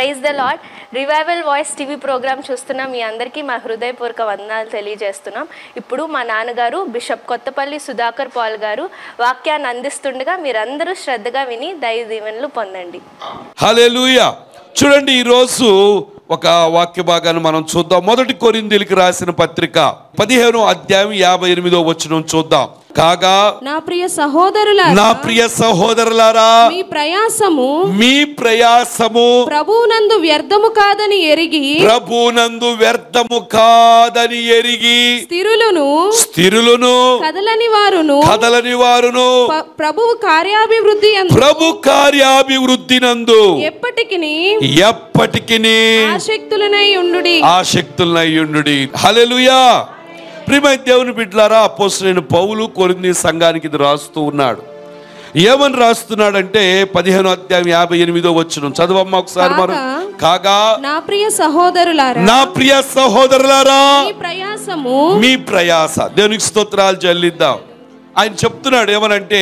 Praise the Lord revival voice TV programme చూస్తున్న మీ అందరికీ మా హృదయపూర్వక వందనాలు తెలియజేస్తున్నాం ఇప్పుడు మా నాన్నగారు బిషప్ కొత్తపల్లి సుధాకర్ పాల్ గారు వాక్యాన్ని అందిస్తుండగా మీరందరూ శ్రద్ధగా విని దైవ దీవెనలు పొందండి హల్లెలూయా చూడండి ఈరోజు ఒక వాక్య భాగాన్ని మనం చూద్దాం మొదటి కొరిందీలకు రాసిన పత్రిక పదిహేను అధ్యాయం యాభై ఎనిమిదో వచనం చూద్దాం కాగా నా ప్రియ సహోదరులారా నా ప్రియ సహోదరులారా మీ ప్రయాసము మీ ప్రయాసము ప్రభువునందు వ్యర్థము కాదని ఎరిగి ప్రభునందు వ్యర్థము కాదని ఎరిగి స్థిరులను స్థిరులను కదలని వారును కదలని వారును ప- ప్రభువు కార్యాభివృద్ధి యందు ప్రభు కార్యాభివృద్ధి నందు ఎప్పటికిని ఎప్పటికి ఆసక్తులనై ఉండుడి ఆసక్తులనయ్యుండు హలెలుయా ప్రియమైన దేవుని బిడ్డలారా అపోసరైన పౌలు కొరింది సంఘానికి ఇది రాస్తూ ఉన్నాడు ఏమని రాస్తున్నాడంటే పదిహేను అధ్యాయం యాభై ఎనిమిదో వచ్చిన చదవమ్మ ఒకసారి మనం కాగా నా ప్రియ సహోదరులారా నా ప్రియ సహోదరులారా మీ ప్రయాసము మీ ప్రయాస దేవునికి స్తోత్రాలు చెల్లిద్దాం ఆయన చెప్తున్నాడు ఏమనంటే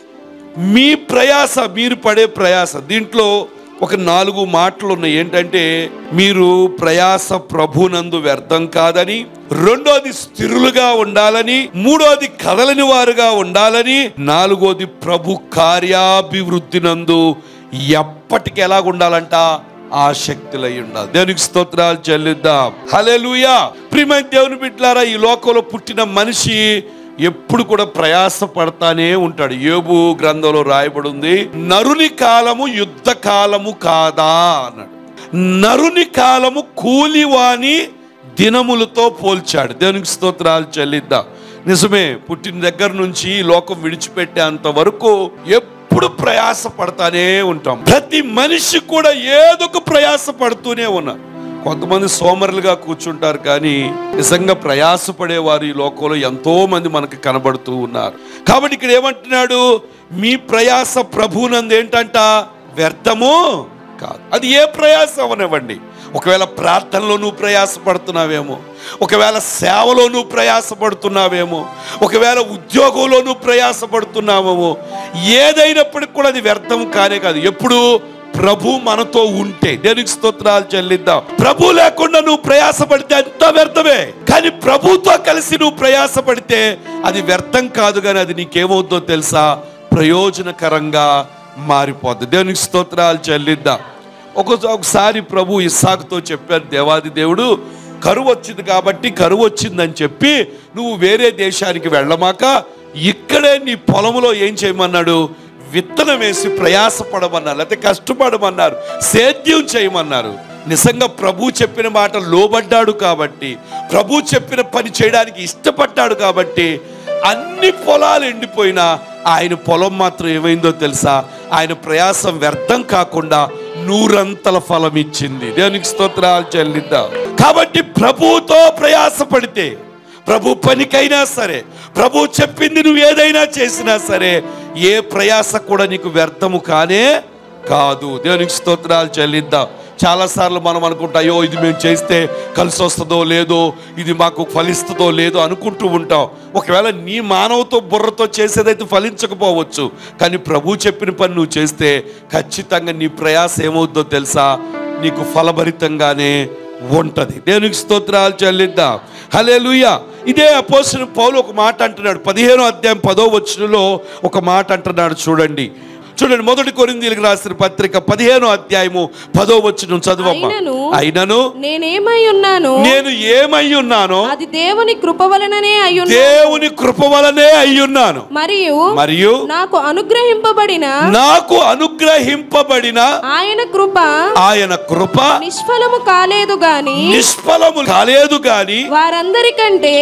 మీ ప్రయాస మీరు పడే ప్రయాస దీంట్లో ఒక నాలుగు మాటలు ఉన్నాయి ఏంటంటే మీరు ప్రయాస ప్రభునందు వ్యర్థం కాదని రెండోది స్థిరులుగా ఉండాలని మూడోది కదలని వారుగా ఉండాలని నాలుగోది ప్రభు కార్యాభివృద్ధి నందు ఎప్పటికి ఎలాగ ఉండాలంట ఆసక్తులై ఉండాలి దేవునికి స్తోత్రాలు చెల్లిద్దాం హల్లెలూయా ప్రియమైన దేవుని బిడ్డలారా ఈ లోకంలో పుట్టిన మనిషి ఎప్పుడు కూడా ప్రయాస పడతానే ఉంటాడు యోబు గ్రంథంలో రాయబడి ఉంది నరుని కాలము యుద్ధ కాలము కాదా అన్నాడు నరుని కాలము కూలివాని దినములతో పోల్చాడు దేవునికి స్తోత్రాలు చెల్లిద్దాం నిజమే పుట్టిన దగ్గర నుంచి ఈ లోకం విడిచిపెట్టేంత వరకు ఎప్పుడు ప్రయాస పడతానే ఉంటాం ప్రతి మనిషి కూడా ఏదో ఒక ప్రయాస పడుతూనే ఉన్నారు కొంతమంది సోమరులుగా కూర్చుంటారు కానీ నిజంగా ప్రయాసపడేవారు ఈ లోకంలో ఎంతో మంది మనకు కనబడుతూ ఉన్నారు కాబట్టి ఇక్కడ ఏమంటున్నాడు మీ ప్రయాస ప్రభునందు ఏంటంట వ్యర్థము కాదు అది ఏ ప్రయాస అవనివ్వండి ఒకవేళ ప్రార్థనలో నువ్వు ప్రయాసపడుతున్నావేమో ఒకవేళ సేవలో నువ్వు ప్రయాసపడుతున్నావేమో ఒకవేళ ఉద్యోగంలో నువ్వు ప్రయాసపడుతున్నావేమో ఏదైనప్పటికి కూడా అది వ్యర్థం కానే కాదు ఎప్పుడు ప్రభు మనతో ఉంటే దేనికి స్తోత్రాలు చెల్లిద్దాం ప్రభు లేకుండా నువ్వు ప్రయాసపడితే అంతా వ్యర్థమే కానీ ప్రభుతో కలిసి నువ్వు ప్రయాసపడితే అది వ్యర్థం కాదు కానీ అది నీకేమవుతుందో తెలుసా ప్రయోజనకరంగా మారిపోద్ది దేవునికి స్తోత్రాలు చెల్లిద్దాం ఒక ఒకసారి ప్రభు ఇస్సాకుతో చెప్పారు దేవాది దేవుడు కరువు వచ్చింది కాబట్టి కరువు వచ్చిందని చెప్పి నువ్వు వేరే దేశానికి వెళ్ళమాక ఇక్కడే నీ పొలంలో ఏం చేయమన్నాడు విత్తనం వేసి ప్రయాసపడమన్నారు లేకపోతే కష్టపడమన్నారు సేద్యం చేయమన్నారు నిజంగా ప్రభు చెప్పిన మాట లోబడ్డాడు కాబట్టి ప్రభు చెప్పిన పని చేయడానికి ఇష్టపడ్డాడు కాబట్టి అన్ని పొలాలు ఎండిపోయినా ఆయన పొలం మాత్రం ఏమైందో తెలుసా ఆయన ప్రయాసం వ్యర్థం కాకుండా నూరంతల ఫలం ఇచ్చింది దేవునికి స్తోత్రాలు చెల్లిద్దాం కాబట్టి ప్రభువుతో ప్రయాసపడితే ప్రభు పనికైనా సరే ప్రభు చెప్పింది నువ్వు ఏదైనా చేసినా సరే ఏ ప్రయాస కూడా నీకు వ్యర్థము కానే కాదు దేవునికి స్తోత్రాలు చెల్లిద్దాం చాలాసార్లు మనం అనుకుంటాం అయ్యో ఇది మేము చేస్తే కలిసి వస్తుందో లేదో ఇది మాకు ఫలిస్తుందో లేదో అనుకుంటూ ఉంటాం ఒకవేళ నీ మానవతో బుర్రతో చేసేదైతే ఫలించకపోవచ్చు కానీ ప్రభు చెప్పిన పని నువ్వు చేస్తే ఖచ్చితంగా నీ ప్రయాస ఏమవుద్దో తెలుసా నీకు ఫలభరితంగానే ఉంటది దేవునికి స్తోత్రాలు చెల్లిద్దాం హల్లెలూయా ఇదే అపోసిన పౌలు ఒక మాట అంటున్నాడు పదిహేనో అధ్యాయం పదో వచనంలో ఒక మాట అంటున్నాడు చూడండి చూడండి మొదటి కొరిందీలకు రాసిన పత్రిక పదిహేనో అధ్యాయము పదో వచనం చదువమ్మ అయినను అయినను నేనేమై ఉన్నాను నేను ఏమై ఉన్నానో అది దేవుని కృప వలననే అయ్యున్నా దేవుని కృప వలనే అయ్యున్నాను మరియు మరియు నాకు అనుగ్రహింపబడిన నాకు అనుగ్రహింపబడిన ఆయన కృప ఆయన కృప నిష్ఫలము కాలేదు గాని నిష్ఫలము కాలేదు గాని వారందరికంటే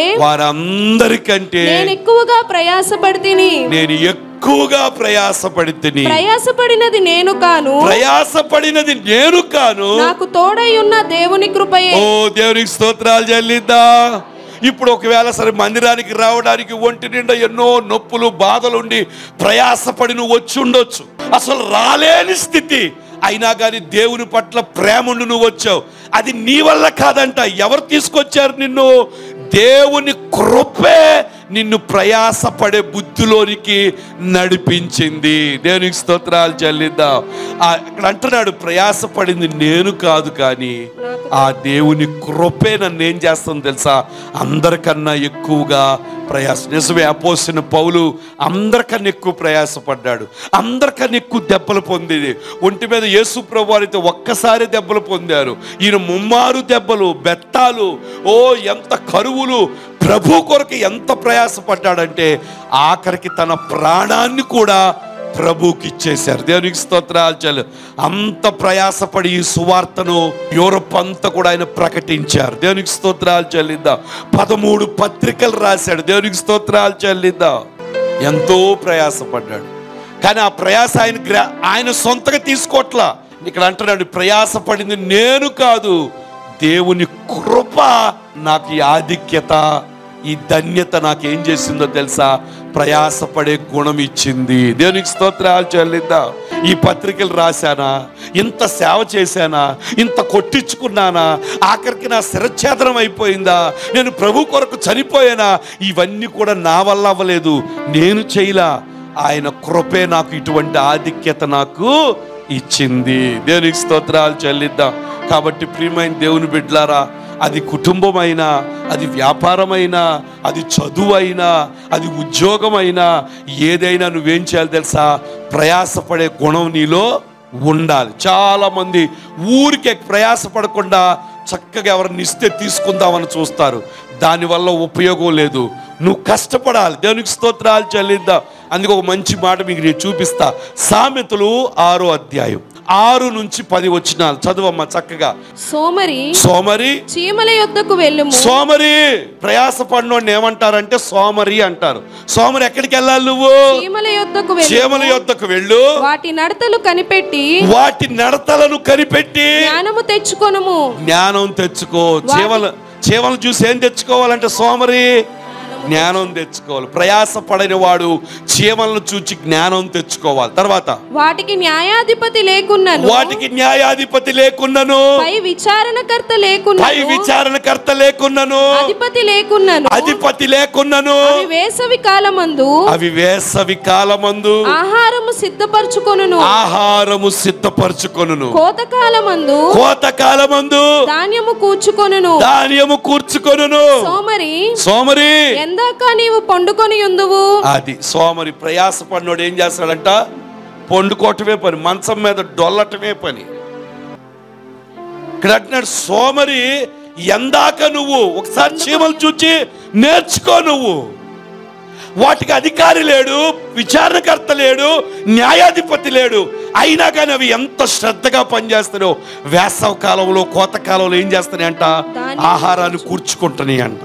వారందరికంటే నేను ఎక్కువగా ప్రయాసపడితిని నేను ఎక్కువగా ప్రయాసపడితిని ప్రయాసపడినది నేను కాను ప్రయాసపడినది నేను కాను నాకు తోడై ఉన్న దేవుని కృపయే ఓ దేవునికి స్తోత్రాలు చెల్లిద్దా ఇప్పుడు ఒకవేళ సరే మందిరానికి రావడానికి ఒంటి నిండా ఎన్నో నొప్పులు బాధలుండి ప్రయాసపడి నువ్వు వచ్చి ఉండొచ్చు అసలు రాలేని స్థితి అయినా కానీ దేవుని పట్ల ప్రేమ ఉండి నువ్వు వచ్చావు అది నీ వల్ల కాదంట ఎవరు తీసుకొచ్చారు నిన్ను దేవుని కృపే నిన్ను ప్రయాసపడే బుద్ధిలోనికి నడిపించింది దేవునికి స్తోత్రాలు చెల్లిద్దాం ఆ, ఇక్కడ అంటున్నాడు ప్రయాసపడింది నేను కాదు కానీ ఆ దేవుని కృపే నన్ను ఏం చేస్తుంది తెలుసా అందరికన్నా ఎక్కువగా ప్రయాస నిజమే అపోసిన పౌలు అందరికన్నా ఎక్కువ ప్రయాసపడ్డాడు అందరికన్నా ఎక్కువ దెబ్బలు పొందేది ఒంటి మీద యేసు ప్రభు అయితే ఒక్కసారి దెబ్బలు పొందారు ఈయన ముమ్మారు దెబ్బలు బెత్తాలు ఓ ఎంత కరువులు ప్రభు కొరకు ఎంత ప్రయాసపడ్డాడంటే ఆఖరికి తన ప్రాణాన్ని కూడా ప్రభుకి ఇచ్చేశారు దేవునికి స్తోత్రాలు చాలు అంత ప్రయాసపడి ఈ సువార్తను యూరప్ అంతా కూడా ఆయన ప్రకటించారు దేవునికి స్తోత్రాలు చెల్లిద్దాం పదమూడు పత్రికలు రాశాడు దేవునికి స్తోత్రాలు చెల్లిద్దాం ఎంతో ప్రయాసపడ్డాడు కానీ ఆ ప్రయాస ఆయన గ్రా ఆయన సొంతగా తీసుకోవట్లా ఇక్కడ అంటున్నాడు ప్రయాసపడింది నేను కాదు దేవుని కృప నాకు ఈ ఆధిక్యత ఈ ధన్యత నాకు ఏం చేసిందో తెలుసా ప్రయాసపడే గుణం ఇచ్చింది దేవునికి స్తోత్రాలు చెల్లిద్దా ఈ పత్రికలు రాశానా ఇంత సేవ చేశానా ఇంత కొట్టించుకున్నానా ఆఖరికి నా శిరఛేదనం అయిపోయిందా నేను ప్రభు కొరకు చనిపోయానా ఇవన్నీ కూడా నా వల్ల అవ్వలేదు నేను చేయలా ఆయన కృపే నాకు ఇటువంటి ఆధిక్యత నాకు ఇచ్చింది దేవునికి స్తోత్రాలు చెల్లిద్దాం కాబట్టి ప్రియమైన దేవుని బిడ్డలారా అది కుటుంబమైనా అది వ్యాపారమైనా అది చదువైనా అది ఉద్యోగమైనా ఏదైనా నువ్వేం చేయాలి తెలుసా ప్రయాసపడే గుణం నీలో ఉండాలి చాలా మంది ఊరికే ప్రయాసపడకుండా చక్కగా ఎవరిని ఇస్తే తీసుకుందామని చూస్తారు దానివల్ల ఉపయోగం లేదు నువ్వు కష్టపడాలి దేవునికి స్తోత్రాలు చెల్లిద్దాం అందుకే ఒక మంచి మాట మీకు నేను చూపిస్తా సామెతలు ఆరో అధ్యాయం ఆరు నుంచి పది వచ్చినాలు చదువమ్మా చక్కగా సోమరి సోమరి చీమల యొద్దకు వెళ్ళుము సోమరి ప్రయాసపడినోడిని ఏమంటారంటే సోమరి అంటారు సోమరి ఎక్కడికి వెళ్ళాలి నువ్వు చీమల యొద్దకు వెళ్ళి చీమల యొద్దకు వెళ్ళు వాటి నడతలు కనిపెట్టి వాటి నడతలను కనిపెట్టి జ్ఞానము తెచ్చుకొనుము జ్ఞానం తెచ్చుకో చీమలు చీమలు చూసి ఏం తెచ్చుకోవాలంటే సోమరి జ్ఞానం తెచ్చుకోవాలి ప్రయాస పడని వాడు చీమలను చూచి జ్ఞానం తెచ్చుకోవాలి తర్వాత వాటికి న్యాయాధిపతి లేకున్నను వాటికి న్యాయాధిపతి లేకున్నను పై విచారణకర్త పై లేకున్నను విచారణకర్త లేకున్నను అధిపతి లేకున్నను అధిపతి లేకున్నను అవి వేసవి కాలమందు అవి వేసవి కాలమందు ఆహారము సిద్ధపరచుకొనును ఆహారము సిద్ధపరచుకొనును కోతకాలమందు కోత కాలమందు ధాన్యము కూర్చుకొనును ధాన్యము కూర్చుకొనును సోమరి సోమరి ఎందాక నీవు పండుకొని ఉందువు అది సోమరి ప్రయాసపడినోడు ఏం చేస్తాడంట పండుకోవటమే పని మంచం మీద డొల్లటమే పని ఇక్కడ అంటున్నాడు సోమరి ఎందాక నువ్వు ఒకసారి చీమలు చూచి నేర్చుకో నువ్వు వాటికి అధికారి లేడు విచారణకర్త లేడు న్యాయాధిపతి లేడు అయినా కానీ అవి ఎంత శ్రద్ధగా పనిచేస్తాయో వేసవ కాలంలో కోత కాలంలో ఏం చేస్తున్నాయి అంట ఆహారాన్ని కూర్చుకుంటున్నాయి అంట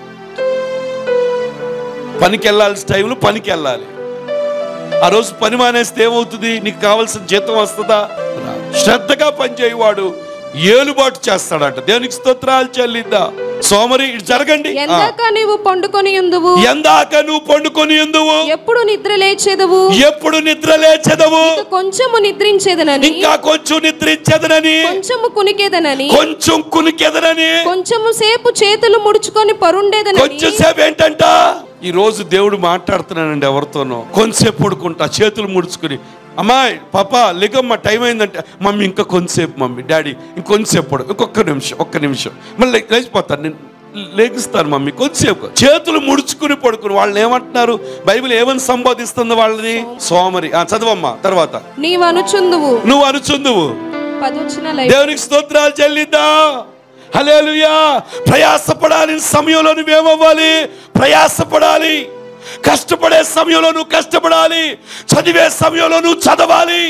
పనికి వెళ్ళాల్సిన టైంలో పనికి వెళ్ళాలి ఆ రోజు పని మానేస్తే ఏమవుతుంది నీకు కావాల్సిన జీతం వస్తుందా రాదు. శ్రద్ధగా పనిచేయవాడు ఏలుబాటు చేస్తాడట దేవునికి స్తోత్రాలు చెల్లిద్దా సోమరి ఇటు జరగండి ఆ. ఎందాక నీవు పండుకొని ఉందువు ఎందాక నువ్వు పండుకొని ఎందువు ఎప్పుడు నిద్ర లేచేదవు ఎప్పుడు నిద్ర లేచెదవు ఇక కొంచెము నిద్రించేదనని ఇంకా కొంచెం నిద్రించదనని కొంచెము కునికేదనని కొంచెం కునికెదనని కొంచెము సేపు చేతులు ముడుచుకొని పరుండేదనని కొంచెం సేపు ఏంటంట ఈ రోజు దేవుడు మాట్లాడుతున్నానండి ఎవరితోనో కొంచెంసేపు పడుకుంటా చేతులు ముడుచుకుని అమ్మాయి పాప లేకమ్మ టైం అయిందంటే మమ్మీ ఇంకా కొంచెంసేపు మమ్మీ డాడీ ఇంకొంచెంసేపు పడు ఇంకొక నిమిషం ఒక్క నిమిషం మళ్ళీ లే- లేచిపోతాను నేను లేగిస్తాను మమ్మీ కొంచెంసేపు చేతులు ముడుచుకుని పడుకుని వాళ్ళని ఏమంటున్నారు బైబిల్ ఏమని సంబోధిస్తుంది వాళ్ళని సోమరి ఆ చదవమ్మా తర్వాత నీవు అనుచుందువు నువ్వు అనుచుందువు పదొచ్చిన దేవునికి స్తోత్రాలు చెల్లిద్దా హలేలుయా ప్రయాసపడాలి సమయంలో నువ్వేమవ్వాలి ప్రయాసపడాలి కష్టపడే సమయంలో నువ్వు కష్టపడాలి చదివే సమయంలో నువ్వు చదవాలి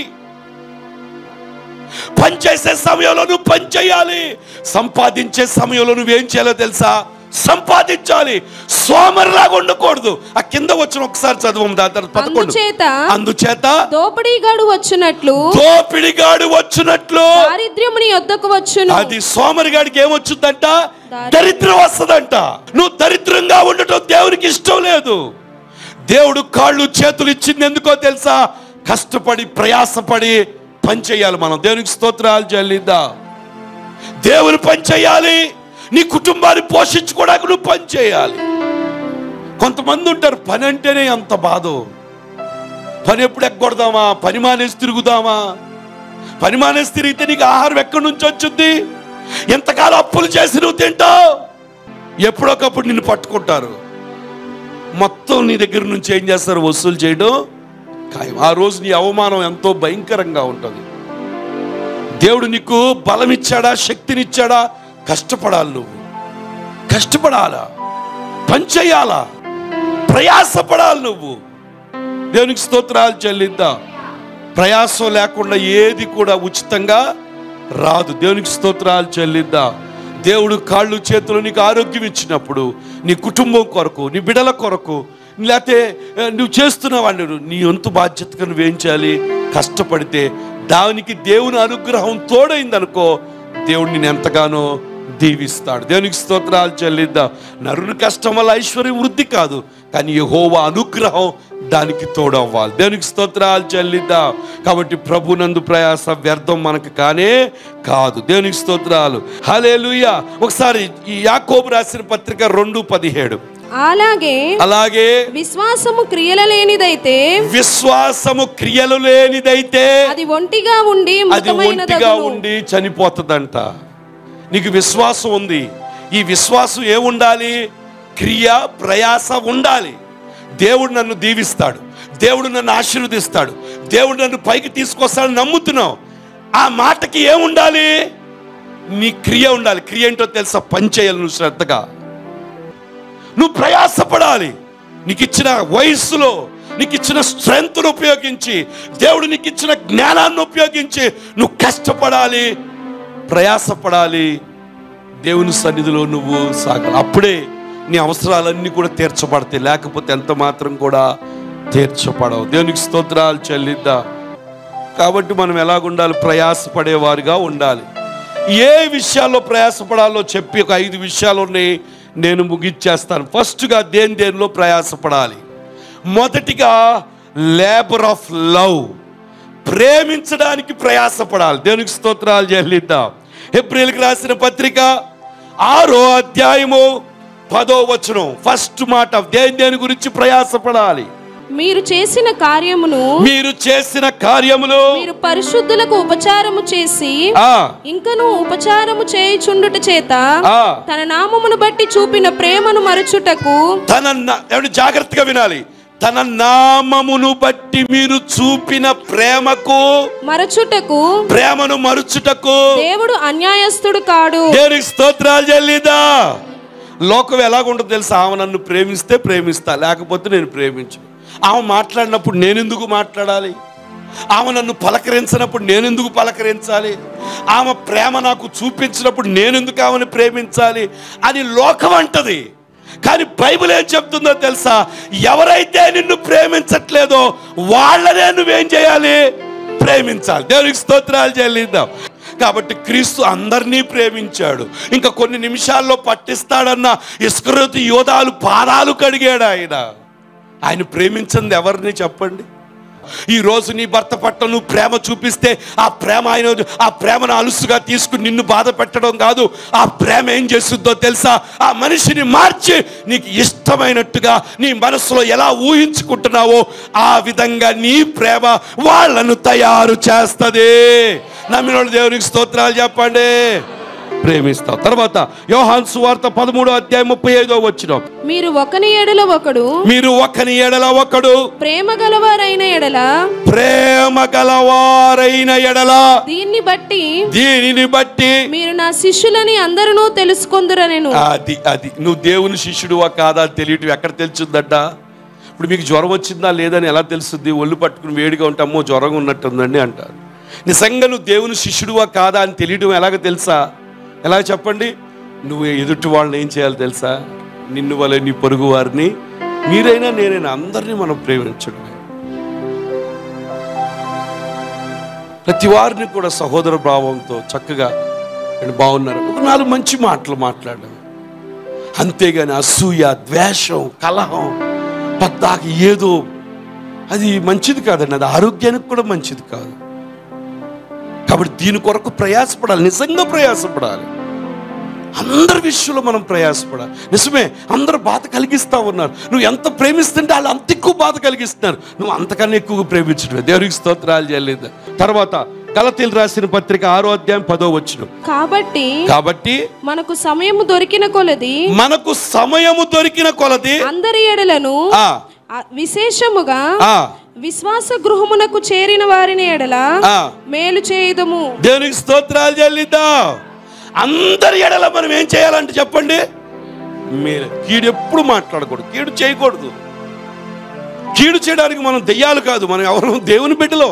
పనిచేసే సమయంలో నువ్వు పని చేయాలి సంపాదించే సమయంలో నువ్వేం చేయాలో తెలుసా సంపాదించాలి సోమరిలాగా ఉండకూడదు ఆ కింద వచ్చిన ఒకసారి చదవం దాని తర్వాత పదకొండు అందుచేత అందుచేత దోపిడీగాడు వచ్చినట్లు దోపిడిగాడు వచ్చినట్లు దారిద్ర్యము నీ వద్దకు వచ్చును అది సోమరిగాడికి ఏమొచ్చుద్దంట దరిద్రం వస్తుందంట నువ్వు దరిద్రంగా ఉండటం దేవునికి ఇష్టం లేదు దేవుడు కాళ్ళు చేతులు ఇచ్చింది ఎందుకో తెలుసా కష్టపడి ప్రయాసపడి పని చేయాలి మనం దేవునికి స్తోత్రాలు చెల్లిద్దా దేవుని పని చేయాలి నీ కుటుంబాన్ని పోషించుకోవడానికి నువ్వు పని చేయాలి కొంతమంది ఉంటారు పని అంటేనే అంత బాధో పని ఎప్పుడు ఎగ్గొడదామా పని మానేసి తిరుగుదామా పని మానేసి తిరిగితే నీకు ఆహారం ఎక్కడి నుంచి వచ్చింది ఎంతకాలం అప్పులు చేసి నువ్వు తింటావు ఎప్పుడొకప్పుడు నిన్ను పట్టుకుంటారు మొత్తం నీ దగ్గర నుంచి ఏం చేస్తారు వసూలు చేయడం ఖాయం ఆ రోజు నీ అవమానం ఎంతో భయంకరంగా ఉంటుంది దేవుడు నీకు బలం ఇచ్చాడా శక్తినిచ్చాడా కష్టపడాలి నువ్వు కష్టపడాలా పని చేయాలా ప్రయాసపడాలి నువ్వు దేవునికి స్తోత్రాలు చెల్లిద్దా ప్రయాసం లేకుండా ఏది కూడా ఉచితంగా రాదు దేవునికి స్తోత్రాలు చెల్లిద్దా దేవుడు కాళ్ళు చేతులు నీకు ఆరోగ్యం ఇచ్చినప్పుడు నీ కుటుంబం కొరకు నీ బిడల కొరకు లేకపోతే ఆ, నువ్వు చేస్తున్నావాడిని నీ వంతు బాధ్యతగా నువ్వేం చేయాలి కష్టపడితే దానికి దేవుని అనుగ్రహం తోడైందనుకో దేవుడు నేను ఎంతగానో దీవిస్తాడు దేవునికి స్తోత్రాలు చెల్లిద్దాం నరుని కష్టం వల్ల ఐశ్వర్యం వృద్ధి కాదు కానీ యెహోవా అనుగ్రహం దానికి తోడవ్వాలి దేవునికి స్తోత్రాలు చెల్లిద్దాం కాబట్టి ప్రభునందు ప్రయాస వ్యర్థం మనకు కానే కాదు దేవునికి స్తోత్రాలు హలేలుయ ఒకసారి ఈ యాకోబు రాసిన పత్రిక రెండు పదిహేడు అలాగే అలాగే విశ్వాసము క్రియల లేనిదైతే విశ్వాసము క్రియలు లేనిదైతే అది ఒంటిగా ఉండి అది ఒంటిగా మృతమైనదగును. ఉండి చనిపోతుందంట నీకు విశ్వాసం ఉంది ఈ విశ్వాసం ఏముండాలి క్రియ ప్రయాస ఉండాలి దేవుడు నన్ను దీవిస్తాడు దేవుడు నన్ను ఆశీర్వదిస్తాడు దేవుడు నన్ను పైకి తీసుకొస్తాడని నమ్ముతున్నావు ఆ మాటకి ఏముండాలి నీ క్రియ ఉండాలి క్రియ ఏంటో తెలుసా పని చేయాలి నువ్వు శ్రద్ధగా నువ్వు ప్రయాసపడాలి నీకు ఇచ్చిన వయస్సులో నీకు ఇచ్చిన స్ట్రెంగ్త్ను ఉపయోగించి దేవుడు నీకు ఇచ్చిన జ్ఞానాన్ని ఉపయోగించి నువ్వు కష్టపడాలి ప్రయాసపడాలి దేవుని సన్నిధిలో నువ్వు సాగాలి అప్పుడే నీ అవసరాలన్నీ కూడా తీర్చబడతాయి లేకపోతే ఎంత మాత్రం కూడా తీర్చబడవు దేవునికి స్తోత్రాలు చెల్లిద్దా కాబట్టి మనం ఎలాగుండాలి ప్రయాసపడేవారుగా ఉండాలి ఏ విషయాల్లో ప్రయాసపడాలో చెప్పి ఒక ఐదు విషయాలు ఉన్నాయి నేను ముగిచ్చేస్తాను ఫస్ట్గా దేని దేనిలో ప్రయాసపడాలి మొదటిగా లేబర్ ఆఫ్ లవ్ ప్రేమించడానికి ప్రయాసపడాలి దేవునికి స్తోత్రాలు చెల్లిద్దాం ఏప్రిల్కి రాసిన పత్రిక ఆరో అధ్యాయము పదో వచనం ఫస్ట్ మాట దేని దేని గురించి ప్రయాసపడాలి మీరు చేసిన కార్యమును మీరు చేసిన కార్యములు మీరు పరిశుద్ధులకు ఉపచారము చేసి ఆ ఇంకను ఉపచారము చేయుచుండుట చేత ఆ. తన నామమును బట్టి చూపిన ప్రేమను మరచుటకు తన నా- ఏమండి జాగ్రత్తగా వినాలి తన నామమును బట్టి మీరు చూపిన ప్రేమకు మరచుటకు ప్రేమను మరుచుటకు దేవుడు అన్యాయస్తుడు కాడు దేవునికి స్తోత్రాలు చెల్లిదా లోకం ఎలాగుంటుందో తెలుసా ఆమె నన్ను ప్రేమిస్తే ప్రేమిస్తా లేకపోతే నేను ప్రేమించు ఆమె మాట్లాడినప్పుడు నేనెందుకు మాట్లాడాలి ఆమె నన్ను పలకరించినప్పుడు నేనెందుకు పలకరించాలి ఆమె ప్రేమ నాకు చూపించినప్పుడు నేనెందుకు ఆమెను ప్రేమించాలి అని లోకం అంటది కానీ బైబిల్ ఏం చెప్తుందో తెలుసా ఎవరైతే నిన్ను ప్రేమించట్లేదో వాళ్ళనే నువ్వేం చేయాలి ప్రేమించాలి దేవునికి స్తోత్రాలు చెల్లిద్దాం కాబట్టి క్రీస్తు అందరినీ ప్రేమించాడు ఇంకా కొన్ని నిమిషాల్లో పట్టిస్తాడన్న ఇస్కరోతి యోధాలు పాదాలు కడిగాడు ఆయన ఆయన ప్రేమించింది ఎవరిని చెప్పండి ఈ రోజు నీ భర్త పట్ల నువ్వు ప్రేమ చూపిస్తే ఆ ప్రేమ ఆయన ఆ ప్రేమను అలుసుగా తీసుకుని నిన్ను బాధ పెట్టడం కాదు ఆ ప్రేమ ఏం చేస్తుందో తెలుసా ఆ మనిషిని మార్చి నీకు ఇష్టమైనట్టుగా నీ మనసులో ఎలా ఊహించుకుంటున్నావో ఆ విధంగా నీ ప్రేమ వాళ్ళను తయారు చేస్తుంది నమ్మినోడు దేవునికి స్తోత్రాలు చెప్పండి ప్రేమిస్తావు తర్వాత యోహాన్ సువార్త పదమూడో అధ్యాయం ముప్పై ఐదో వచ్చిన మీరు ఒకని ఎడల ఒకడు మీరు ఒకని ఎడల ఒకడు ప్రేమ గలవారైన ఎడల ప్రేమ గలవారైన ఎడల దీన్ని బట్టి దీనిని బట్టి మీరు నా శిష్యులని అందరూ తెలుసుకొందురనెను అది అది నువ్వు దేవుని శిష్యుడువా కాదా అని తెలియటం ఎక్కడ తెలుస్తుందట ఇప్పుడు మీకు జ్వరం వచ్చిందా లేదని ఎలా తెలుస్తుంది ఒళ్ళు పట్టుకుని వేడిగా ఉంటే అమ్మో జ్వరం ఉన్నట్టుందండి అంటారు నిజంగా నువ్వు దేవుని శిష్యుడువా కాదా అని తెలియటం ఎలాగ తెలుసా ఎలా చెప్పండి నువ్వు ఎదుటి వాళ్ళని ఏం చేయాలి తెలుసా నిన్ను వలె నీ పొరుగు వారిని మీరైనా నేనైనా అందరినీ మనం ప్రేమించడమే ప్రతి వారిని కూడా సహోదర భావంతో చక్కగా "వీళ్ళు బాగున్నారు ఒక నాలుగు మంచి మాటలు మాట్లాడడం అంతేగాని అసూయ ద్వేషం కలహం పద్దాక ఏదో అది మంచిది కాదండి అది ఆరోగ్యానికి కూడా మంచిది కాదు కాబట్టి దీని కొరకు ప్రయాసపడాలి నిజంగా ప్రయాసపడాలి అందరి విషయంలో మనం ప్రయాసపడాలి నిజమే అందరు బాధ కలిగిస్తా ఉన్నారు నువ్వు ఎంత ప్రేమిస్తుంటే వాళ్ళు అంత ఎక్కువ బాధ కలిగిస్తున్నారు నువ్వు అంతకన్నా ఎక్కువగా ప్రేమించడమే దేవునికి స్తోత్రాలు చేయలేదు తర్వాత గలతీలు రాసిన పత్రిక ఆరో అధ్యాయం పదో వచ్చును కాబట్టి కాబట్టి మనకు సమయము దొరికిన కొలది మనకు సమయము దొరికిన కొలది అందరి ఎడలను ఆ ఆ, విశేషముగా ఆ విశ్వాస గృహమునకు చేరిన వారిని ఎడల ఆ. మేలు చేయుదము దేవునికి స్తోత్రాలు చెల్లిద్దాం అందరి ఎడల మనం ఏం చేయాలంటే చెప్పండి మీరు కీడు ఎప్పుడు మాట్లాడకూడదు కీడు చేయకూడదు కీడు చేయడానికి మనం దెయ్యాలు కాదు మనం ఎవరు దేవుని బిడ్డలో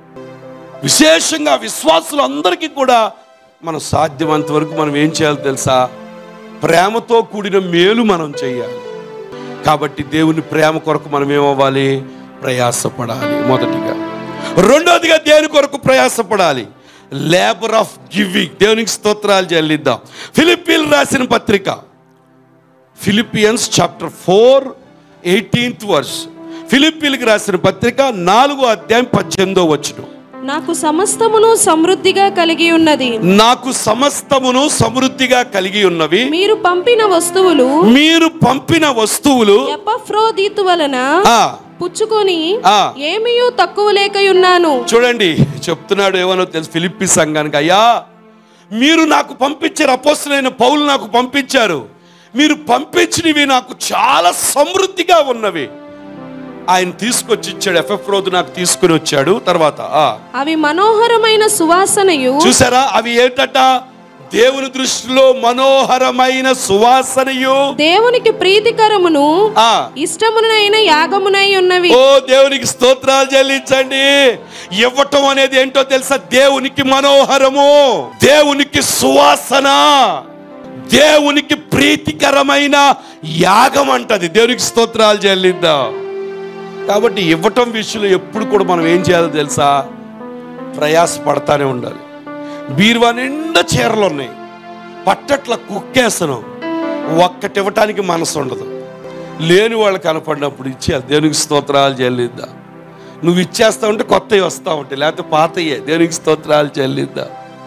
విశేషంగా విశ్వాసులు అందరికీ కూడా మనం సాధ్యమంత వరకు మనం ఏం చేయాలో తెలుసా ప్రేమతో కూడిన మేలు మనం చేయాలి కాబట్టి దేవుని ప్రేమ కొరకు మనం ఏమవ్వాలి ప్రయాసపడాలి మొదటిగా రెండోదిగా దేని కొరకు ప్రయాసపడాలి లేబర్ ఆఫ్ గివింగ్ దేవునికి స్తోత్రాలు చెల్లిద్దాం ఫిలిప్పీలు రాసిన పత్రిక Philippians chapter four eighteenth verse ఫిలిప్పీలకు రాసిన పత్రిక నాలుగో అధ్యాయం పద్దెనిమిదో వచ్చును నాకు సమస్తమును సమృద్ధిగా కలిగి ఉన్నది నాకు సమస్తమును సమృద్ధిగా కలిగి ఉన్నవి మీరు పంపిన వస్తువులు మీరు పంపిన వస్తువులు ఎపఫ్రోదీతు వలన ఆ పుచ్చుకొని ఆ. ఏమీయూ తక్కువ లేకయున్నాను చూడండి చెప్తున్నాడు ఏమనో తెలుసు ఫిలిప్పి సంఘానికి అయ్యా మీరు నాకు పంపించారు అపోస్తులైన పౌలు నాకు పంపించారు మీరు పంపించినవి నాకు చాలా సమృద్ధిగా ఉన్నవి ఆయన తీసుకొచ్చి ఇచ్చాడు ఎఫ్ఎఫ్ రోజు నాకు తీసుకుని వచ్చాడు తర్వాత ఆ అవి మనోహరమైన సువాసనయు చూసారా అవి ఏంటట దేవుని దృష్టిలో మనోహరమైన సువాసనయు దేవునికి ప్రీతికరమును ఆ ఇష్టమునైన యాగమునై ఉన్నవి ఓ దేవునికి స్తోత్రాలు చెల్లించండి ఇవ్వటం అనేది ఏంటో తెలుసా దేవునికి మనోహరము దేవునికి సువాసన దేవునికి ప్రీతికరమైన యాగం అంటది దేవునికి స్తోత్రాలు చెల్లిద్దాం కాబట్టి ఇవ్వటం విషయంలో ఎప్పుడు కూడా మనం ఏం చేయాలో తెలుసా ప్రయాస పడతానే ఉండాలి బీరువా నిండా చీరలు ఉన్నాయి పట్టట్ల కుక్కేసను ఒక్కటి ఇవ్వటానికి మనసు ఉండదు లేని వాళ్ళు కనపడినప్పుడు ఇచ్చేయాలి దేవునికి స్తోత్రాలు చెల్లిద్దా నువ్వు ఇచ్చేస్తా ఉంటే కొత్తవి వస్తా ఉంటాయి లేకపోతే పాతయ్యే దేవునికి స్తోత్రాలు చెల్లిద్దా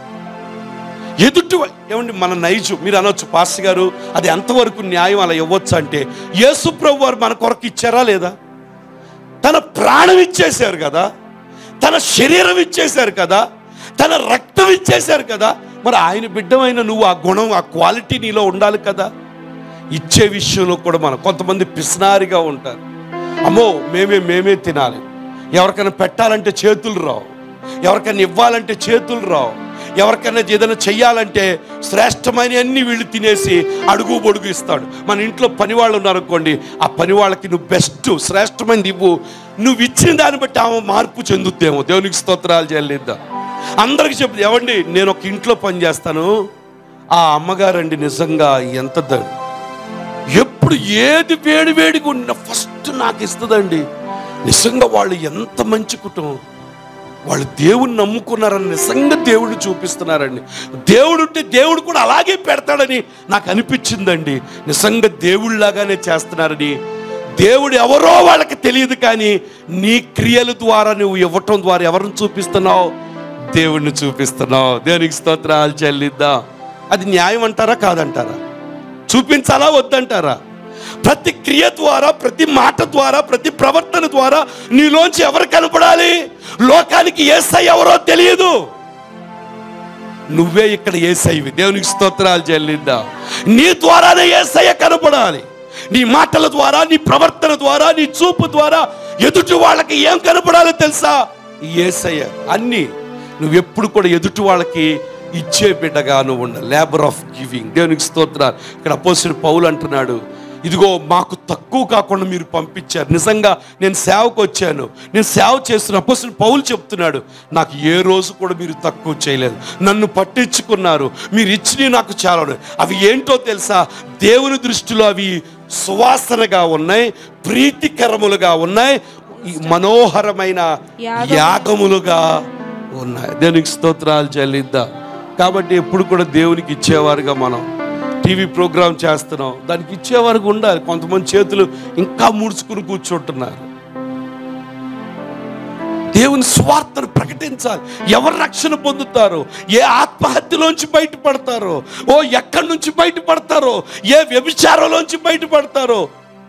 ఎదుటి వా- ఏమండి మన నైజు మీరు అనొచ్చు పాస్టర్ గారు అది ఎంతవరకు న్యాయం అలా ఇవ్వచ్చు అంటే యేసు ప్రభు వారు మన కొరకు ఇచ్చారా లేదా తన ప్రాణం ఇచ్చేశారు కదా తన శరీరం ఇచ్చేశారు కదా తన రక్తం ఇచ్చేశారు కదా మరి ఆయన బిడ్డమైన నువ్వు ఆ గుణం ఆ క్వాలిటీ నీలో ఉండాలి కదా ఇచ్చే విషయంలో కూడా మనం కొంతమంది పిస్నారిగా ఉంటారు అమ్మో మేమే మేమే తినాలి ఎవరికైనా పెట్టాలంటే చేతులు రావు ఎవరికైనా ఇవ్వాలంటే చేతులు రావు ఎవరికైనా ఏదైనా చెయ్యాలంటే శ్రేష్టమైన అన్ని వీళ్ళు తినేసి అడుగు పొడుగు ఇస్తాడు మన ఇంట్లో పని వాళ్ళు ఉన్నారనుకోండి ఆ పని వాళ్ళకి నువ్వు బెస్ట్ శ్రేష్టమైనది ఇవ్వు నువ్వు ఇచ్చిన దాన్ని బట్టి ఆమె మార్పు చెందుద్దేమో దేవునికి స్తోత్రాలు చెల్లిద్దాం అందరికి చెప్పు ఎవండి నేను ఒక ఇంట్లో పని చేస్తాను ఆ అమ్మగారండి నిజంగా ఎంత ద- ఎప్పుడు ఏది వేడి వేడిగా ఉన్న ఫస్ట్ నాకు ఇస్తుందండి నిజంగా వాళ్ళు ఎంత మంచి కుటుంబం వాళ్ళు దేవుణ్ణి నమ్ముకున్నారని నిజంగా దేవుడిని చూపిస్తున్నారండి దేవుడు ఉంటే దేవుడు కూడా అలాగే పెడతాడని నాకు అనిపించిందండి నిజంగా దేవుళ్ళలాగానే చేస్తున్నారని దేవుడు ఎవరో వాళ్ళకి తెలియదు కానీ నీ క్రియల ద్వారా నువ్వు ఇవ్వటం ద్వారా ఎవరిని చూపిస్తున్నావు దేవుణ్ణి చూపిస్తున్నావు దేవునికి స్తోత్రాలు చెల్లిద్దాం అది న్యాయం అంటారా కాదంటారా చూపించాలా వద్దంటారా ప్రతి క్రియ ద్వారా ప్రతి మాట ద్వారా ప్రతి ప్రవర్తన ద్వారా నీలోంచి ఎవరు కనపడాలి లోకానికి ఏసై ఎవరో తెలియదు నువ్వే ఇక్కడ ఏసైవి దేవునికి స్తోత్రాలు చెల్లిద్దా నీ ద్వారానే ఏసయ్య కనపడాలి నీ మాటల ద్వారా నీ ప్రవర్తన ద్వారా నీ చూపు ద్వారా ఎదుటి వాళ్ళకి ఏం కనపడాలో తెలుసా ఏసయ్య అన్ని నువ్వెప్పుడు కూడా ఎదుటి వాళ్ళకి ఇచ్చే బిడ్డగా నువ్వు ఉండ లేబర్ ఆఫ్ గివింగ్ దేవునికి స్తోత్రాలు ఇక్కడ అపోసిన పౌలు అంటున్నాడు ఇదిగో మాకు తక్కువ కాకుండా మీరు పంపించారు నిజంగా నేను సేవకు వచ్చాను నేను సేవ చేస్తున్న అపోసిన పౌలు చెప్తున్నాడు నాకు ఏ రోజు కూడా మీరు తక్కువ చేయలేదు నన్ను పట్టించుకున్నారు మీరు ఇచ్చినవి నాకు చాలా ఉన్నాయి. అవి ఏంటో తెలుసా దేవుని దృష్టిలో అవి సువాసనగా ఉన్నాయి ప్రీతికరములుగా ఉన్నాయి ఈ మనోహరమైన యాగము. యాగములుగా ఉన్నాయి దేవునికి స్తోత్రాలు చెల్లిద్దాం కాబట్టి ఎప్పుడు కూడా దేవునికి ఇచ్చేవారుగా మనం టీవీ ప్రోగ్రామ్ చేస్తున్నాం దానికి ఇచ్చేవారుగా ఉండాలి కొంతమంది చేతులు ఇంకా ముడుచుకుని కూర్చుంటున్నారు దేవుని స్వార్థను ప్రకటించాలి ఎవరు రక్షణ పొందుతారో ఏ ఆత్మహత్యలోంచి బయటపడతారో ఓ ఎక్కడి నుంచి బయటపడతారో ఏ వ్యభిచారంలోంచి బయటపడతారో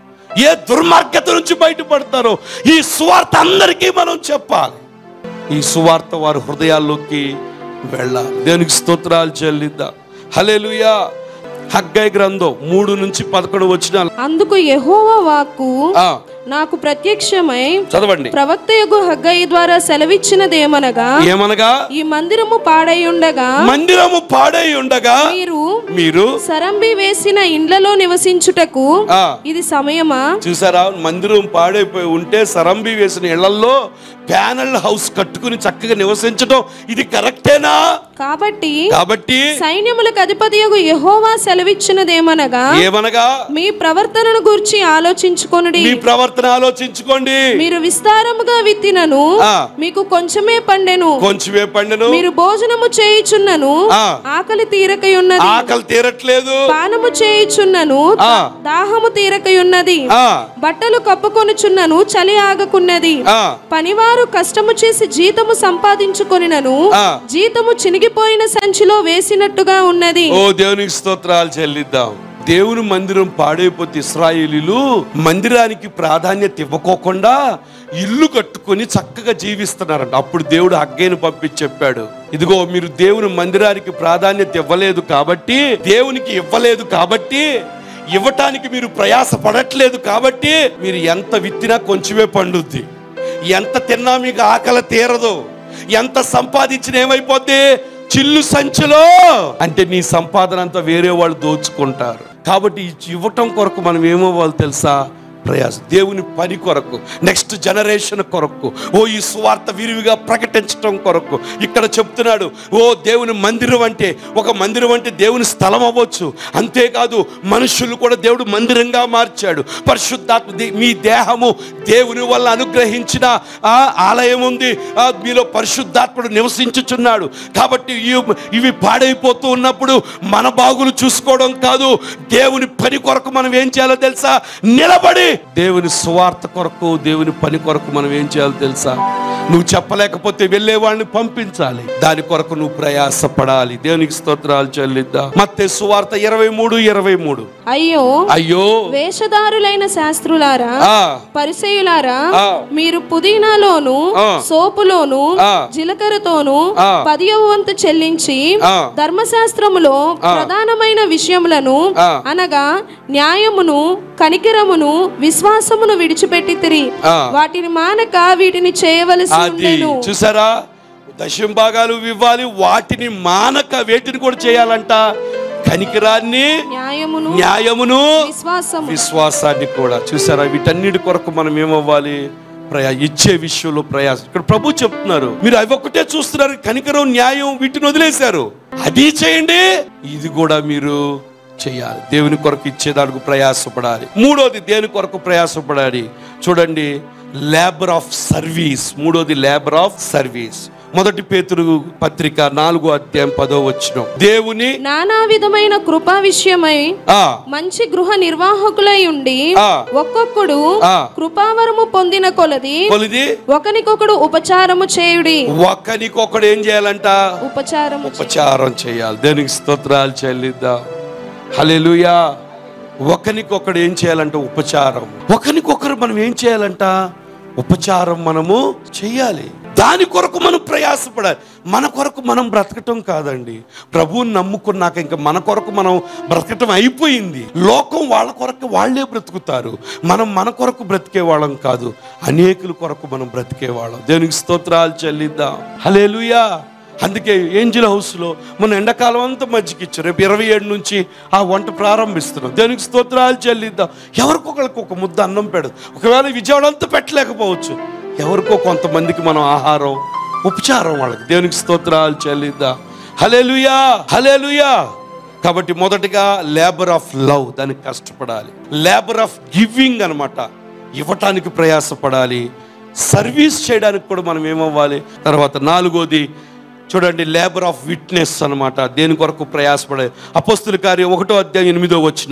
ఏ దుర్మార్గత నుంచి బయటపడతారో ఈ సువార్త అందరికీ మనం చెప్పాలి ఈ సువార్త వారి హృదయాల్లోకి వెళ్ళాలి దేవునికి స్తోత్రాలు చెల్లిద్దాం హల్లెలూయా హగ్గై గ్రంథం మూడు నుంచి పదకొండు వచ్చిన అందుకు యెహోవా వాక్కు ఆ, నాకు ప్రత్యక్షమై చదవండి ప్రవక్త యొగు హగ్గయి ద్వారా సెలవిచ్చినదేమనగా ఏమనగా ఈ మందిరము పాడై ఉండగా మందిరము పాడై ఉండగా మీరు మీరు సరంబి వేసిన ఇండ్లలో నివసించుటకు ఆ ఇది సమయమా చూసారా మందిరం పాడైపోయి ఉంటే సరంబి వేసిన ఇళ్లలో ప్యానల్ హౌస్ కట్టుకుని చక్కగా నివసించడం ఇది కరెక్టేనా కాబట్టి కాబట్టి సైన్యములకు అధిపతి యొగు యెహోవా సెలవిచ్చినదేమనగా ఏమనగా మీ ప్రవర్తనను గూర్చి ఆలోచించుకొనుడి మీ ప్రవర్తన ఆలోచించుకోండి మీరు విస్తారముగా విత్తినను ఆ. మీకు కొంచెమే పండెను కొంచెమే పండును మీరు భోజనము చేయుచున్నను ఆ. ఆకలి తీరకయున్నది ఆకలి తీరట్లేదు పానము చేయుచున్నను ఆ. దాహము తీరకయున్నది ఆ బట్టలు కప్పుకొనుచున్నను చలి ఆగకున్నది ఆ పనివారు కష్టము చేసి జీతము సంపాదించుకొనినను ఆ. జీతము చినిగిపోయిన సంచిలో వేసినట్టుగా ఉన్నది ఓ దేవునికి స్తోత్రాలు చెల్లిద్దాం దేవుని మందిరం పాడైపోతే ఇస్రాయేలీలు మందిరానికి ప్రాధాన్యత ఇవ్వకోకుండా ఇల్లు కట్టుకొని చక్కగా జీవిస్తున్నారంట అప్పుడు దేవుడు హగ్గైను పంపించి చెప్పాడు ఇదిగో మీరు దేవుని మందిరానికి ప్రాధాన్యత ఇవ్వలేదు కాబట్టి దేవునికి ఇవ్వలేదు కాబట్టి ఇవ్వటానికి మీరు ప్రయాస పడట్లేదు కాబట్టి మీరు ఎంత విత్తినా కొంచెమే పండుద్ది ఎంత తిన్నా మీకు ఆకలి తీరదు ఎంత సంపాదించిన ఏమైపోద్ది చిల్లు సంచిలో అంటే నీ సంపాదన అంతా వేరే వాళ్ళు దోచుకుంటారు కాబట్టి ఈ ఇవ్వటం కొరకు మనం ఏమవ్వాలి తెలుసా ప్రయాస దేవుని పని కొరకు నెక్స్ట్ జనరేషన్ కొరకు ఓ ఈ సువార్త విరివిగా ప్రకటించటం కొరకు ఇక్కడ చెప్తున్నాడు ఓ దేవుని మందిరం అంటే ఒక మందిరం అంటే దేవుని స్థలం అవ్వచ్చు అంతేకాదు మనుషులు కూడా దేవుడు మందిరంగా మార్చాడు పరిశుద్ధాత్మ దే- మీ దేహము దేవుని వల్ల అనుగ్రహించిన ఆ ఆలయం ఉంది ఆ మీలో పరిశుద్ధాత్ముడు నివసించుచున్నాడు కాబట్టి ఇవి- ఇవి పాడైపోతూ ఉన్నప్పుడు మన బాగులు చూసుకోవడం కాదు దేవుని పని కొరకు మనం ఏం చేయాలో తెలుసా నిలబడి దేవుని సువార్త కొరకు దేవుని పని కొరకు మనం ఏం చేయాలో తెలుసా నువ్వు చెప్పలేకపోతే వెళ్ళే వాళ్ళని పంపించాలి దాని కొరకు నువ్వు ప్రయాసపడాలి దేవునికి స్తోత్రాలు చెల్లిద్దాం మత్తే సువార్త ఇరవై మూడు ఇరవై మూడు అయ్యో అయ్యో వేషధారులైన శాస్త్రులారా ఆ పరిసయులారా ఆ. మీరు పుదీనాలోను ఆ. సోపులోను ఆ. జీలకర్రతోను ఆ. పదియవ వంతు చెల్లించి ఆ. ధర్మశాస్త్రములో ప్రధానమైన విషయములను ఆ. అనగా న్యాయమును కనికరమును విశ్వాసమును విడిచిపెట్టి తిరి ఆ. వాటిని మానక వీటిని చేయవలసి అది ఉండెను చూసారా దశం భాగాలు ఇవ్వాలి వాటిని మానక వేటిని కూడా చేయాలంట కనికరాన్ని న్యాయమును న్యాయమును విశ్వాసము విశ్వాసాన్ని కూడా చూసారా వీటన్నిటి కొరకు మనం ఏమవ్వాలి ప్రయా ఇచ్చే విషయంలో ప్రయాసం ఇక్కడ ప్రభు చెప్తున్నారు మీరు అవి ఒక్కటే చూస్తున్నారు కనికరం న్యాయం వీటిని వదిలేశారు అది చేయండి ఇది కూడా మీరు చేయాలి దేవుని కొరకు ఇచ్చేదానికి ప్రయాసపడాలి మూడోది దేని కొరకు ప్రయాసపడాలి చూడండి లేబర్ ఆఫ్ సర్వీస్ మూడోది లేబర్ ఆఫ్ సర్వీస్ మొదటి పేతురు పత్రిక నాలుగో అధ్యాయం పదో వచ్చిన దేవుని నానా విధమైన కృపా విషయమై ఆ మంచి గృహ నిర్వాహకులై ఉండి ఆ. ఒక్కొక్కడు ఆ. కృపావరము పొందిన కొలది కొలిది ఒకనికొకడు ఉపచారము చేయుడి ఒకనికొకడు ఏం చేయాలంట ఉపచారము ఉపచారం చేయాలి దేనికి స్తోత్రాలు చెల్లిద్దాం హల్లెలూయా ఒకనికొకడు ఏం చేయాలంట ఉపచారం ఒకనికొకరు మనం ఏం చేయాలంట ఉపచారం మనము చేయాలి దాని కొరకు మనం ప్రయాసపడాలి మన కొరకు మనం బ్రతకటం కాదండి ప్రభువుని నమ్ముకున్నాక ఇంకా మన కొరకు మనం బ్రతకటం అయిపోయింది లోకం వాళ్ళ కొరకు వాళ్ళే బ్రతుకుతారు మనం మన కొరకు బ్రతికే వాళ్ళం కాదు అనేకుల కొరకు మనం బ్రతికే వాళ్ళం దేవునికి స్తోత్రాలు చెల్లిద్దాం హలేలుయా అందుకే ఏంజిల్ హౌస్లో మన ఎండాకాలం అంతా మజ్జిగ ఇచ్చారు రేపు ఇరవై ఏడు నుంచి ఆ వంట ప్రారంభిస్తున్నాం దేనికి స్తోత్రాలు చెల్లిద్దాం ఎవరికొకరికి ఒక ముద్ద అన్నం పెడదు ఒకవేళ విజయవాడ అంతా పెట్టలేకపోవచ్చు ఎవరికో కొంతమందికి మనం ఆహారం ఉపచారం వాళ్ళకి దేవునికి స్తోత్రాలు చెల్లిద్దాం హలేలుయా హలేలుయా కాబట్టి మొదటిగా లేబర్ ఆఫ్ లవ్ దానికి కష్టపడాలి లేబర్ ఆఫ్ గివింగ్ అన్నమాట ఇవ్వటానికి ప్రయాసపడాలి సర్వీస్ చేయడానికి కూడా మనం ఏమవ్వాలి తర్వాత నాలుగోది చూడండి లేబర్ ఆఫ్ విట్నెస్ అన్నమాట దేని కొరకు ప్రయాసపడే అపోస్తుల కార్యం ఒకటో అధ్యాయం ఎనిమిదో వచ్చినాం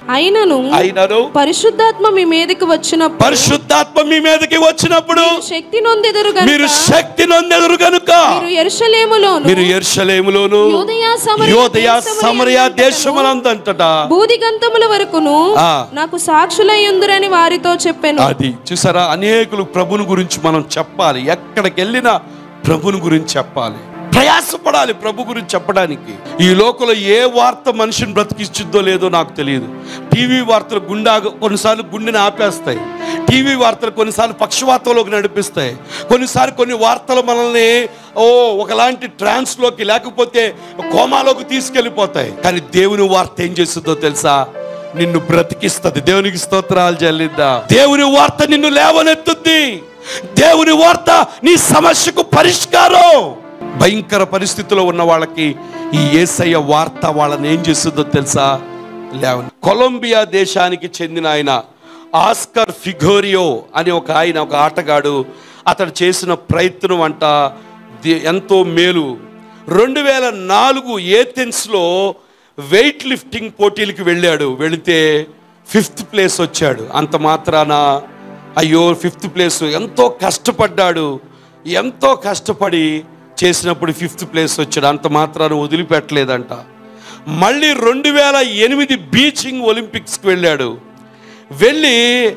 అయినను అయినను పరిశుద్ధాత్మ మీ మీదకి వచ్చినప్పుడు పరిశుద్ధాత్మ మీ మీదకి వచ్చినప్పుడు శక్తి నొందెదరు మీరు గనుక శక్తి నొందెదరు కనుక మీరు ఎరుషలేములోను మీరు ఎర్షలేములోను యూదయ సమరయ యోదయ దేశముల సమరయ యందంతటను దేశములందంతట బూదిగంతముల వరకును ఆ. నాకు సాక్షులయ్యుందురని వారితో చెప్పాను అది చూసారా అనేకులు ప్రభుని గురించి మనం చెప్పాలి ఎక్కడికి వెళ్ళినా ప్రభుని గురించి చెప్పాలి ప్రయాసపడాలి ప్రభు గురించి చెప్పడానికి ఈ లోకంలో ఏ వార్త మనిషిని బ్రతికిస్తుందో లేదో నాకు తెలియదు టీవీ వార్తలు గుండా కొన్నిసార్లు గుండెని ఆపేస్తాయి టీవీ వార్తలు కొన్నిసార్లు పక్షవాతంలోకి నడిపిస్తాయి కొన్నిసార్లు కొన్ని వార్తలు మనల్ని ఓ ఒకలాంటి ట్రాన్స్లోకి లేకపోతే కోమాలోకి తీసుకెళ్ళిపోతాయి కానీ దేవుని వార్త ఏం చేస్తుందో తెలుసా నిన్ను బ్రతికిస్తుంది దేవునికి స్తోత్రాలు చెల్లిద్దా దేవుని వార్త నిన్ను లేవనెత్తుద్ది దేవుని వార్త నీ సమస్యకు పరిష్కారం భయంకర పరిస్థితిలో ఉన్న వాళ్ళకి ఈ ఏసయ్య వార్త వాళ్ళని ఏం చేస్తుందో తెలుసా లేవని కొలంబియా దేశానికి చెందిన ఆయన ఆస్కర్ ఫిగోరియో అనే ఒక ఆయన ఒక ఆటగాడు అతడు చేసిన ప్రయత్నం అంట ది- ఎంతో మేలు రెండు వేల నాలుగు ఏథెన్స్లో వెయిట్ లిఫ్టింగ్ పోటీలకు వెళ్ళాడు వెళితే ఫిఫ్త్ ప్లేస్ వచ్చాడు అంత మాత్రాన అయ్యో ఫిఫ్త్ ప్లేస్ ఎంతో కష్టపడ్డాడు ఎంతో కష్టపడి చేసినప్పుడు ఫిఫ్త్ ప్లేస్ వచ్చాడు అంత మాత్రాన వదిలిపెట్టలేదంట మళ్ళీ రెండు వేల ఎనిమిది బీచింగ్ ఒలింపిక్స్కి వెళ్ళాడు వెళ్ళి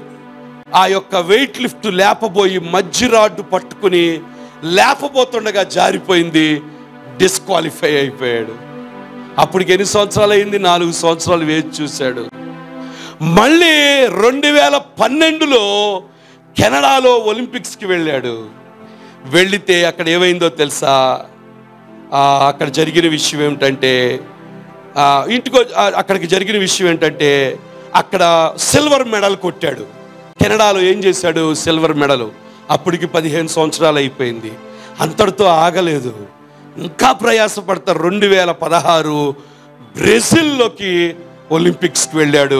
ఆ యొక్క వెయిట్ లిఫ్ట్ లేపబోయి మధ్య రాడ్డు పట్టుకుని లేపబోతుండగా జారిపోయింది డిస్క్వాలిఫై అయిపోయాడు అప్పటికి ఎన్ని సంవత్సరాలు అయింది నాలుగు సంవత్సరాలు వేచి చూశాడు మళ్ళీ రెండు వేల పన్నెండులో కెనడాలో ఒలింపిక్స్కి వెళ్ళాడు వెళితే అక్కడ ఏమైందో తెలుసా ఆ, అక్కడ జరిగిన విషయం ఏమిటంటే ఆ, ఇంటికి వచ్చి- ఆ, అక్కడికి జరిగిన విషయం ఏంటంటే అక్కడ సిల్వర్ మెడల్ కొట్టాడు కెనడాలో ఏం చేశాడు సిల్వర్ మెడల్ అప్పటికి పదిహేను సంవత్సరాలు అయిపోయింది అంతటితో ఆగలేదు ఇంకా ప్రయాసపడతారు రెండు వేల పదహారు బ్రెజిల్లోకి ఒలింపిక్స్కి వెళ్ళాడు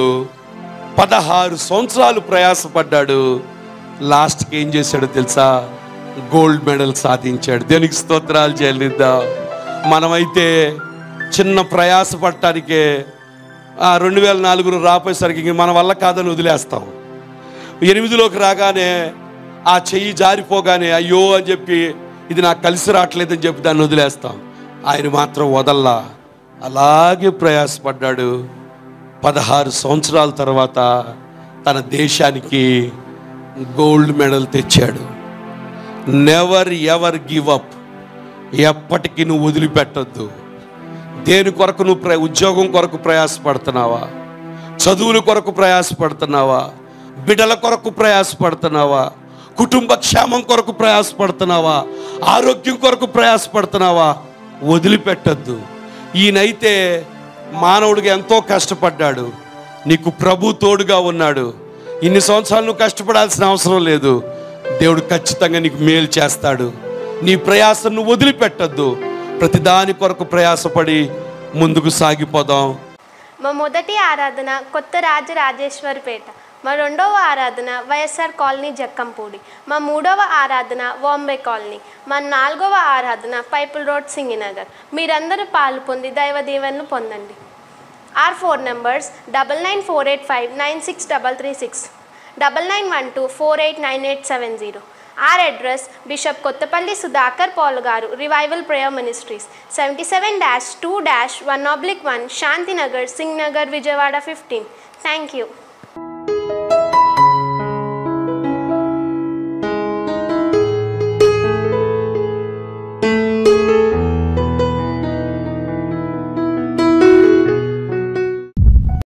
పదహారు సంవత్సరాలు ప్రయాసపడ్డాడు లాస్ట్కి ఏం చేశాడో తెలుసా గోల్డ్ మెడల్ సాధించాడు దేనికి స్తోత్రాలు చెల్లిద్దాం మనమైతే చిన్న ప్రయాస పడటానికే రెండు వేల నాలుగులో రాపోయేసరికి ఇంక మన వల్ల కాదని వదిలేస్తాం ఎనిమిదిలోకి రాగానే ఆ చెయ్యి జారిపోగానే అయ్యో అని చెప్పి ఇది నాకు కలిసి రావట్లేదని చెప్పి దాన్ని వదిలేస్తాం ఆయన మాత్రం వదల్లా అలాగే ప్రయాసపడ్డాడు పదహారు సంవత్సరాల తర్వాత తన దేశానికి గోల్డ్ మెడల్ తెచ్చాడు నెవర్ ఎవర్ గివ్ అప్ ఎప్పటికీ నువ్వు వదిలిపెట్టొద్దు దేని కొరకు నువ్వు ప్ర ఉద్యోగం కొరకు ప్రయాసపడుతున్నావా చదువుల కొరకు ప్రయాసపడుతున్నావా బిడ్డల కొరకు ప్రయాసపడుతున్నావా కుటుంబ క్షేమం కొరకు ప్రయాసపడుతున్నావా ఆరోగ్యం కొరకు ప్రయాసపడుతున్నావా వదిలిపెట్టద్దు ఈయనైతే మానవుడిగా ఎంతో కష్టపడ్డాడు నీకు ప్రభు తోడుగా ఉన్నాడు ఇన్ని సంవత్సరాలు నువ్వు కష్టపడాల్సిన అవసరం లేదు దేవుడు ఖచ్చితంగా నీకు మేలు చేస్తాడు నీ ప్రయాసం నువ్వు వదిలిపెట్టద్దు ప్రతిదాని కొరకు ప్రయాసపడి ముందుకు సాగిపోదాం మా మొదటి ఆరాధన కొత్త రాజరాజేశ్వరిపేట మా రెండవ ఆరాధన వైఎస్ఆర్ కాలనీ జక్కంపూడి మా మూడవ ఆరాధన వాంబే కాలనీ మా నాలుగవ ఆరాధన పైపుల్ రోడ్ సింగినగర్ మీరందరూ పాలు పొంది దైవ దీవెనలు పొందండి or for numbers double nine four eight five nine six double three six double nine one two four eight nine eight seven zero or address bishop Kothapalli Sudhakar Paul గారు revival prayer ministries seventy seven dash two dash one oblique one Shantinagar Singh Nagar Vijayawada fifteen thank you